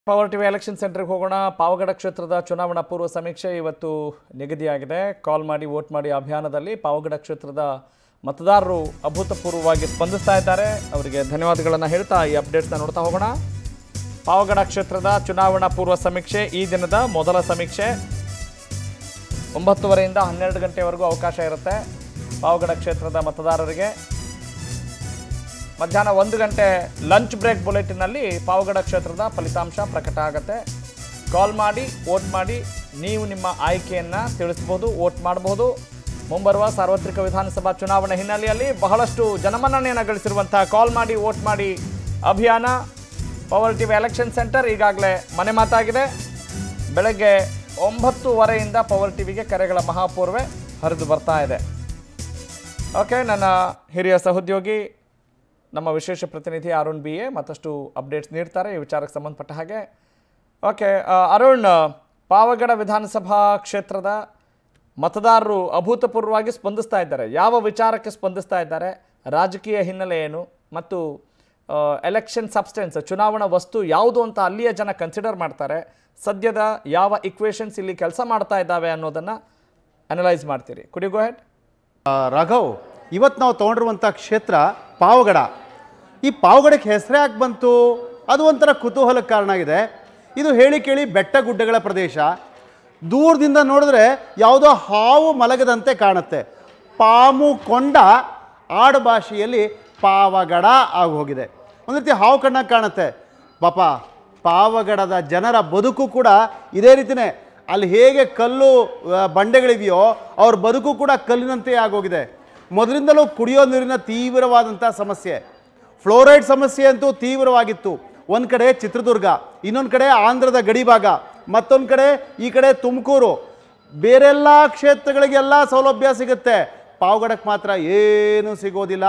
Power TV election ಸೆಂಟರ್ಗೆ ಹೋಗೋಣ ಪಾವಗಡ ಕ್ಷೇತ್ರದ ಚುನಾವಣಾ ಪೂರ್ವ ಸಮೀಕ್ಷೆ ಇವತ್ತು ನಿಗದಿಯಾಗಿದೆ ಕಾಲ್ ಮಾಡಿ ವೋಟ್ ಮಾಡಿ ಅಭಿಯಾನದಲ್ಲಿ ಪಾವಗಡ ಕ್ಷೇತ್ರದ ಮತದಾರರು ಅಭೂತಪೂರ್ವವಾಗಿ ಸ್ಪಂದಿಸ್ತಾ ಇದ್ದಾರೆ ಅವರಿಗೆ ಧನ್ಯವಾದಗಳನ್ನು ಹೇಳ್ತಾ ಈ ಅಪ್ಡೇಟ್ಸ್ನ ನೋಡ್ತಾ ಹೋಗೋಣ ಪಾವಗಡ ಕ್ಷೇತ್ರದ ಚುನಾವಣಾ ಪೂರ್ವ ಸಮೀಕ್ಷೆ ಈ ದಿನದ ಮೊದಲ ಸಮೀಕ್ಷೆ ಒಂಬತ್ತುವರೆಯಿಂದ ಹನ್ನೆರಡು ಗಂಟೆವರೆಗೂ ಅವಕಾಶ ಇರುತ್ತೆ ಪಾವಗಡ ಕ್ಷೇತ್ರದ ಮತದಾರರಿಗೆ ಮಧ್ಯಾಹ್ನ ಒಂದು ಗಂಟೆ ಲಂಚ್ ಬ್ರೇಕ್ ಬುಲೆಟಿನಲ್ಲಿ ಪಾವಗಡ ಕ್ಷೇತ್ರದ ಫಲಿತಾಂಶ ಪ್ರಕಟ ಆಗುತ್ತೆ ಕಾಲ್ ಮಾಡಿ ವೋಟ್ ಮಾಡಿ ನೀವು ನಿಮ್ಮ ಆಯ್ಕೆಯನ್ನು ತಿಳಿಸ್ಬೋದು ವೋಟ್ ಮಾಡಬಹುದು ಮುಂಬರುವ ಸಾರ್ವತ್ರಿಕ ವಿಧಾನಸಭಾ ಚುನಾವಣೆ ಹಿನ್ನೆಲೆಯಲ್ಲಿ ಬಹಳಷ್ಟು ಜನಮನ್ನಣೆಯನ್ನು ಗಳಿಸಿರುವಂಥ ಕಾಲ್ ಮಾಡಿ ವೋಟ್ ಮಾಡಿ ಅಭಿಯಾನ ಪವರ್ ಟಿವಿ ಎಲೆಕ್ಷನ್ ಸೆಂಟರ್ ಈಗಾಗಲೇ ಮನೆ ಮಾತಾಗಿದೆ ಬೆಳಗ್ಗೆ ಒಂಬತ್ತುವರೆಯಿಂದ ಪವರ್ ಟಿವಿಗೆ ಕರೆಗಳ ಮಹಾಪೂರ್ವೆ ಹರಿದು ಬರ್ತಾ ಇದೆ ಓಕೆ ನನ್ನ ಹಿರಿಯ ಸಹೋದ್ಯೋಗಿ ನಮ್ಮ ವಿಶೇಷ ಪ್ರತಿನಿಧಿ ಅರುಣ್ ಬಿ ಎ ಮತ್ತಷ್ಟು ಅಪ್ಡೇಟ್ಸ್ ನೀಡ್ತಾರೆ ಈ ವಿಚಾರಕ್ಕೆ ಸಂಬಂಧಪಟ್ಟ ಹಾಗೆ ಓಕೆ ಆ, ಅರುಣ್ ಪಾವಗಡ ವಿಧಾನಸಭಾ ಕ್ಷೇತ್ರದ ಮತದಾರರು ಅಭೂತಪೂರ್ವವಾಗಿ ಸ್ಪಂದಿಸ್ತಾ ಇದ್ದಾರೆ ಯಾವ ವಿಚಾರಕ್ಕೆ ಸ್ಪಂದಿಸ್ತಾ ಇದ್ದಾರೆ ರಾಜಕೀಯ ಹಿನ್ನೆಲೆ ಏನು ಮತ್ತು ಎಲೆಕ್ಷನ್ ಸಬ್ಸ್ಟೆನ್ಸ್ ಚುನಾವಣಾ ವಸ್ತು ಯಾವುದು ಅಂತ ಅಲ್ಲಿಯ ಜನ ಕನ್ಸಿಡರ್ ಮಾಡ್ತಾರೆ ಸದ್ಯದ ಯಾವ ಇಕ್ವೇಷನ್ಸ್ ಇಲ್ಲಿ ಕೆಲಸ ಮಾಡ್ತಾ ಇದ್ದಾವೆ ಅನ್ನೋದನ್ನು ಅನಲೈಸ್ ಮಾಡ್ತೀರಿ ಕುಡಿ ಗೋ ಹೆಡ್ ಆ, ರಾಘವ್ ಇವತ್ತು ನಾವು ತೊಗೊಂಡಿರುವಂಥ ಕ್ಷೇತ್ರ ಪಾವಗಡ ಈ ಪಾವಗಡಕ್ಕೆ ಹೆಸರೇ ಯಾಕೆ ಬಂತು ಅದು ಒಂಥರ ಕುತೂಹಲಕ್ಕೆ ಕಾರಣ ಆಗಿದೆ ಇದು ಹೇಳಿ ಕೇಳಿ ಬೆಟ್ಟ ಗುಡ್ಡಗಳ ಪ್ರದೇಶ ದೂರದಿಂದ ನೋಡಿದ್ರೆ ಯಾವುದೋ ಹಾವು ಮಲಗದಂತೆ ಕಾಣುತ್ತೆ ಪಾಮು ಕೊಂಡ ಆಡು ಭಾಷೆಯಲ್ಲಿ ಪಾವಗಡ ಆಗಿ ಹೋಗಿದೆ ಒಂದು ರೀತಿ ಹಾವು ಕಣ್ಣಾಗಿ ಕಾಣುತ್ತೆ ಪಾಪ ಪಾವಗಡದ ಜನರ ಬದುಕು ಕೂಡ ಇದೇ ರೀತಿನೇ ಅಲ್ಲಿ ಹೇಗೆ ಕಲ್ಲು ಆ, ಬಂಡೆಗಳಿವೆಯೋ ಅವ್ರ ಬದುಕು ಕೂಡ ಕಲ್ಲಿನಂತೆ ಆಗೋಗಿದೆ ಮೊದಲಿಂದಲೂ ಕುಡಿಯೋ ನೀರಿನ ತೀವ್ರವಾದಂಥ ಸಮಸ್ಯೆ ಫ್ಲೋರೈಡ್ ಸಮಸ್ಯೆ ಅಂತೂ ತೀವ್ರವಾಗಿತ್ತು ಒಂದು ಕಡೆ ಚಿತ್ರದುರ್ಗ ಇನ್ನೊಂದು ಕಡೆ ಆಂಧ್ರದ ಗಡಿಭಾಗ ಮತ್ತೊಂದು ಕಡೆ ಈ ಕಡೆ ತುಮಕೂರು ಬೇರೆಲ್ಲ ಕ್ಷೇತ್ರಗಳಿಗೆಲ್ಲ ಸೌಲಭ್ಯ ಸಿಗುತ್ತೆ ಪಾವಗಡಕ್ಕೆ ಮಾತ್ರ ಏನೂ ಸಿಗೋದಿಲ್ಲ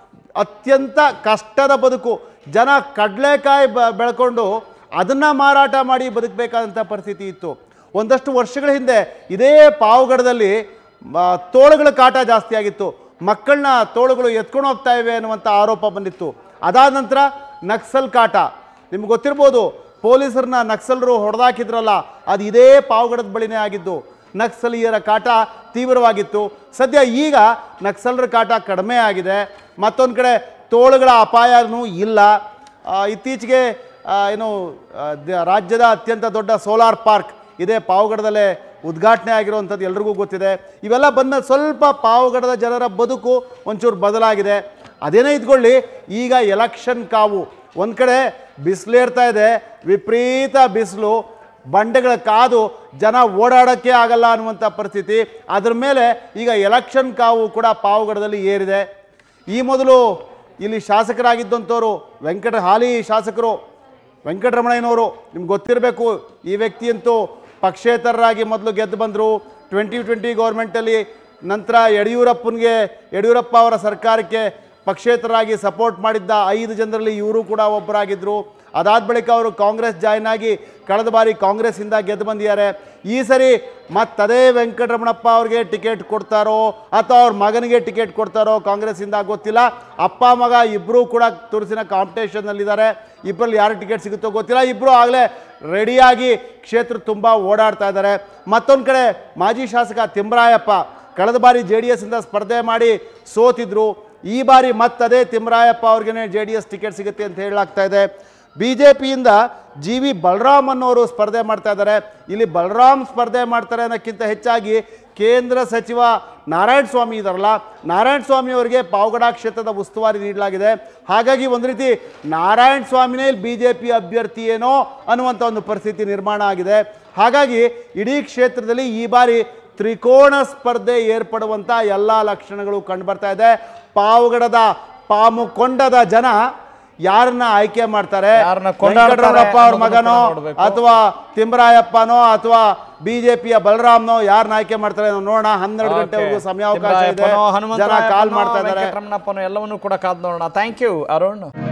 ಅತ್ಯಂತ ಕಷ್ಟದ ಬದುಕು ಜನ ಕಡಲೆಕಾಯಿ ಬ ಬೆಳ್ಕೊಂಡು ಅದನ್ನು ಮಾರಾಟ ಮಾಡಿ ಬದುಕಬೇಕಾದಂಥ ಪರಿಸ್ಥಿತಿ ಇತ್ತು ಒಂದಷ್ಟು ವರ್ಷಗಳ ಹಿಂದೆ ಇದೇ ಪಾವಗಡದಲ್ಲಿ ಮ, ತೋಳುಗಳ ಕಾಟ ಜಾಸ್ತಿ ಆಗಿತ್ತು ಮಕ್ಕಳನ್ನ ತೋಳುಗಳು ಎತ್ಕೊಂಡು ಹೋಗ್ತಾ ಇವೆ ಅನ್ನುವಂಥ ಆರೋಪ ಬಂದಿತ್ತು ಅದಾದ ನಂತರ ನಕ್ಸಲ್ ಕಾಟ ನಿಮ್ಗೆ ಗೊತ್ತಿರ್ಬೋದು ಪೊಲೀಸರನ್ನ ನಕ್ಸಲರು ಹೊಡೆದಾಕಿದ್ರಲ್ಲ ಅದು ಇದೇ ಪಾವಗಡದ ಬಳಿನೇ ಆಗಿದ್ದು ನಕ್ಸಲೀಯರ ಕಾಟ ತೀವ್ರವಾಗಿತ್ತು ಸದ್ಯ ಈಗ ನಕ್ಸಲರ ಕಾಟ ಕಡಿಮೆ ಆಗಿದೆ ಮತ್ತೊಂದು ಕಡೆ ತೋಳುಗಳ ಅಪಾಯನೂ ಇಲ್ಲ ಆ, ಇತ್ತೀಚೆಗೆ ಆ, ಏನು ಆ, ದ- ರಾಜ್ಯದ ಅತ್ಯಂತ ದೊಡ್ಡ ಸೋಲಾರ್ ಪಾರ್ಕ್ ಇದೇ ಪಾವಗಡದಲ್ಲೇ ಉದ್ಘಾಟನೆ ಆಗಿರುವಂಥದ್ದು ಎಲ್ರಿಗೂ ಗೊತ್ತಿದೆ ಇವೆಲ್ಲ ಬಂದ ಸ್ವಲ್ಪ ಪಾವಗಡದ ಜನರ ಬದುಕು ಒಂಚೂರು ಬದಲಾಗಿದೆ ಅದೇನೇ ಇದ್ಕೊಳ್ಳಿ ಈಗ ಎಲೆಕ್ಷನ್ ಕಾವು ಒಂದು ಕಡೆ ಬಿಸಿಲೇರ್ತಾ ಇದೆ ವಿಪರೀತ ಬಿಸಿಲು ಬಂಡೆಗಳ ಕಾದು ಜನ ಓಡಾಡೋಕ್ಕೆ ಆಗಲ್ಲ ಅನ್ನುವಂಥ ಪರಿಸ್ಥಿತಿ ಅದ್ರ ಮೇಲೆ ಈಗ ಎಲೆಕ್ಷನ್ ಕಾವು ಕೂಡ ಪಾವಗಡದಲ್ಲಿ ಏರಿದೆ ಈ ಮೊದಲು ಇಲ್ಲಿ ಶಾಸಕರಾಗಿದ್ದಂಥವ್ರು ವೆಂಕಟ ಹಾಲಿ ಶಾಸಕರು ವೆಂಕಟರಮಣಯ್ಯನವರು ನಿಮ್ಗೆ ಗೊತ್ತಿರಬೇಕು ಈ ವ್ಯಕ್ತಿಯಂತೂ ಪಕ್ಷೇತರರಾಗಿ ಮೊದಲು ಗೆದ್ದು ಬಂದರು ಟ್ವೆಂಟಿ ಟ್ವೆಂಟಿ ಗೌರ್ಮೆಂಟಲ್ಲಿ ನಂತರ ಯಡಿಯೂರಪ್ಪನಿಗೆ ಯಡಿಯೂರಪ್ಪ ಅವರ ಸರ್ಕಾರಕ್ಕೆ ಪಕ್ಷೇತರರಾಗಿ ಸಪೋರ್ಟ್ ಮಾಡಿದ್ದ ಐದು ಜನರಲ್ಲಿ ಇವರು ಕೂಡ ಒಬ್ಬರಾಗಿದ್ದರು ಅದಾದ ಬಳಿಕ ಅವರು ಕಾಂಗ್ರೆಸ್ ಜಾಯ್ನ್ ಆಗಿ ಕಳೆದ ಬಾರಿ ಕಾಂಗ್ರೆಸ್ಸಿಂದ ಗೆದ್ದು ಬಂದಿದ್ದಾರೆ ಈ ಸರಿ ಮತ್ತದೇ ವೆಂಕಟರಮಣಪ್ಪ ಅವ್ರಿಗೆ ಟಿಕೆಟ್ ಕೊಡ್ತಾರೋ ಅಥವಾ ಅವ್ರ ಮಗನಿಗೆ ಟಿಕೆಟ್ ಕೊಡ್ತಾರೋ ಕಾಂಗ್ರೆಸ್ಸಿಂದ ಗೊತ್ತಿಲ್ಲ ಅಪ್ಪ ಮಗ ಇಬ್ಬರೂ ಕೂಡ ತುರುಸಿನ ಕಾಂಪಿಟೇಷನ್ನಲ್ಲಿದ್ದಾರೆ ಇಬ್ಬರಲ್ಲಿ ಯಾರು ಟಿಕೆಟ್ ಸಿಗುತ್ತೋ ಗೊತ್ತಿಲ್ಲ ಇಬ್ಬರು ಆಗಲೇ ರೆಡಿಯಾಗಿ ಕ್ಷೇತ್ರ ತುಂಬ ಓಡಾಡ್ತಾ ಇದ್ದಾರೆ ಮತ್ತೊಂದು ಕಡೆ ಮಾಜಿ ಶಾಸಕ ತಿಮ್ರಾಯಪ್ಪ ಕಳೆದ ಬಾರಿ ಜೆ ಡಿ ಎಸ್ಸಿಂದ ಸ್ಪರ್ಧೆ ಮಾಡಿ ಸೋತಿದ್ರು ಈ ಬಾರಿ ಮತ್ತದೇ ತಿಮ್ರಾಯಪ್ಪ ಅವ್ರಿಗೆ ಜೆ ಡಿ ಎಸ್ ಟಿಕೆಟ್ ಸಿಗುತ್ತೆ ಅಂತ ಹೇಳಲಾಗ್ತಾ ಇದೆ ಬಿ ಜೆ ಪಿಯಿಂದ ಜಿ ವಿ ಬಲರಾಮ್ ಅನ್ನೋರು ಸ್ಪರ್ಧೆ ಮಾಡ್ತಾ ಇದ್ದಾರೆ ಇಲ್ಲಿ ಬಲರಾಮ್ ಸ್ಪರ್ಧೆ ಮಾಡ್ತಾರೆ ಅನ್ನೋಕ್ಕಿಂತ ಹೆಚ್ಚಾಗಿ ಕೇಂದ್ರ ಸಚಿವ ನಾರಾಯಣ ಸ್ವಾಮಿ ಇದಾರಲ್ಲ ನಾರಾಯಣ ಸ್ವಾಮಿ ಅವರಿಗೆ ಪಾವಗಡ ಕ್ಷೇತ್ರದ ಉಸ್ತುವಾರಿ ನೀಡಲಾಗಿದೆ ಹಾಗಾಗಿ ಒಂದು ರೀತಿ ನಾರಾಯಣ ಸ್ವಾಮಿನೇ ಇಲ್ಲಿ ಬಿ ಜೆ ಪಿ ಅಭ್ಯರ್ಥಿ ಏನೋ ಅನ್ನುವಂಥ ಒಂದು ಪರಿಸ್ಥಿತಿ ನಿರ್ಮಾಣ ಆಗಿದೆ ಹಾಗಾಗಿ ಇಡೀ ಕ್ಷೇತ್ರದಲ್ಲಿ ಈ ಬಾರಿ ತ್ರಿಕೋಣ ಸ್ಪರ್ಧೆ ಏರ್ಪಡುವಂಥ ಎಲ್ಲ ಲಕ್ಷಣಗಳು ಕಂಡು ಬರ್ತಾ ಇದೆ ಪಾವಗಡದ ಪಾಮುಕೊಂಡದ ಜನ ಯಾರನ್ನ ಆಯ್ಕೆ ಮಾಡ್ತಾರೆ ಯಾರನ್ನ ಕೊಂಡಾಡ್ತಾರೆ ವೆಂಕಟರಮಣಪ್ಪ ಅವ್ರ ಅನ್ನೋದನ್ನ ಮಗನೋ ಕೂಡ ನೋಡ್ಬೇಕು. ಅಥವಾ ತಿಮ್ರಾಯಪ್ಪನೋ ಅಥವಾ ಬಿಜೆಪಿಯ ಬಲರಾಮ್ನೋ ಯಾರನ್ನ ಆಯ್ಕೆ ಮಾಡ್ತಾರೆ ನಾವು ನೋಡೋಣ ಹನ್ನೆರಡು ಗಂಟೆವರೆಗೂ ಸಮಯಾವಕಾಶ ಇದೆ ತಿಮ್ರಾಯಪ್ಪನೋ, ಜನ ಕಾಲ್ ಹನುಮಂತರಾಯಪ್ಪನೋ, ಮಾಡ್ತಾ ಇದ್ದಾರೆ ವೆಂಕಟರಮಣಪ್ಪನೋ ಎಲ್ಲವನ್ನೂ ಕೂಡ ಕಾದು ನೋಡೋಣ ಥ್ಯಾಂಕ್ ಯು ಅರುಣ್